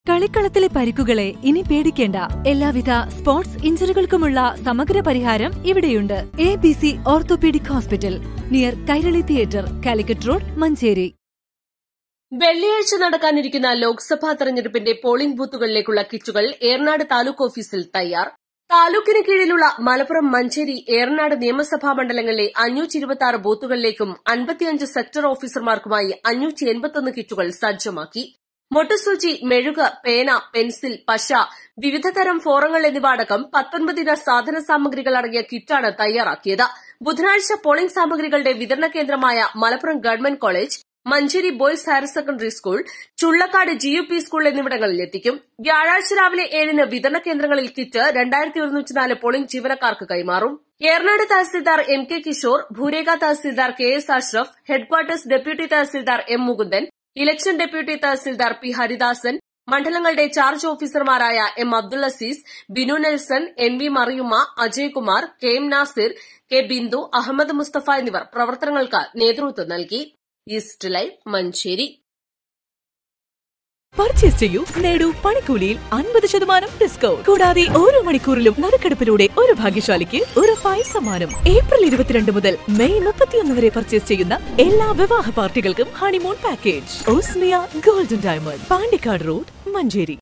കളിക്കളത്തിലെ പരിക്കുകളെ ഇനി പേടിക്കേണ്ട എല്ലാവിധ സ്പോർട്സ് ഇഞ്ചുറികൾക്കുമുള്ള സമഗ്ര പരിഹാരം ഇവിടെയുണ്ട് A B C orthopaedic hospital near Kairali theatre Calicut road Manjeri വെള്ളിയാഴ്ച നടക്കാനിരിക്കുന്ന ലോക്സഭാ തെരഞ്ഞെടുപ്പിന്റെ പോളിംഗ് ബൂത്തുകളിലേക്കുള്ള കിറ്റുകൾ ഏറനാട് താലൂക്ക് ഓഫീസിൽ തയ്യാർ താലൂക്കിന് കീഴിലുള്ള മലപ്പുറം മഞ്ചേരി ഏറനാട് നിയമസഭാ മണ്ഡലങ്ങളിലെ അഞ്ഞൂറ്റി ഇരുപത്തി ആറ് ബൂത്തുകളിലേക്കും അൻപത്തിയഞ്ച് സെക്ടർ ഓഫീസർമാർക്കുമായി അഞ്ഞൂറ്റി എൺപത്തൊന്ന് കിറ്റുകൾ സജ്ജമാക്കി മൊട്ടുസൂചി മെഴുക് പേന പെൻസിൽ പശ വിവിധ തരം ഫോറങ്ങൾ എന്നിവ അടക്കം പത്തൊൻപതിന സാധന സാമഗ്രികൾ അടങ്ങിയ കിറ്റാണ് തയ്യാറാക്കിയത് ബുധനാഴ്ച പോളിംഗ് സാമഗ്രികളുടെ വിതരണ കേന്ദ്രമായ Malappuram government college Manjeri boys higher secondary school Chullakkad G U P school എന്നിവിടങ്ങളിൽ എത്തിക്കും വ്യാഴാഴ്ച രാവിലെ ഏഴിന് വിതരണ കേന്ദ്രങ്ങളിൽ കിറ്റ് രണ്ടായിരത്തി ഒരുന്നൂറ്റിനാല് പോളിംഗ് ജീവനക്കാർക്ക് കൈമാറും ഏറനാട് തഹസിൽദാർ എം കെ കിഷോർ ഭൂരേഖ tahsildar K S Ashraf headquarters deputy tahsildar M Mukundan election deputy tahsildar P Haridasan മണ്ഡലങ്ങളുടെ ചാർജ് ഓഫീസർമാരായ M Abdul Aziz Binu Nelson N V Mariyumma Ajaykumar K M Nasir K Bindu Ahmed Mustafa എന്നിവർ പ്രവർത്തനങ്ങൾക്ക് നേതൃത്വം നൽകി ഈസ്റ്റ് ലൈവ് മഞ്ചേരി പർച്ചേസ് ചെയ്യൂ നേടൂ പണിക്കൂലിയിൽ അൻപത് ശതമാനം ഡിസ്കൗണ്ട് കൂടാതെ ഓരോ മണിക്കൂറിലും നറുക്കെടുപ്പിലൂടെ ഒരു ഭാഗ്യശാലിക്ക് ഒരു പൈസ സമ്മാനം ഏപ്രിൽ ഇരുപത്തിരണ്ട് മുതൽ മെയ് മുപ്പത്തിയൊന്ന് വരെ പർച്ചേസ് ചെയ്യുന്ന എല്ലാ വിവാഹ പാർട്ടികൾക്കും honeymoon package Osmiya golden diamond Pandikkad road Manjeri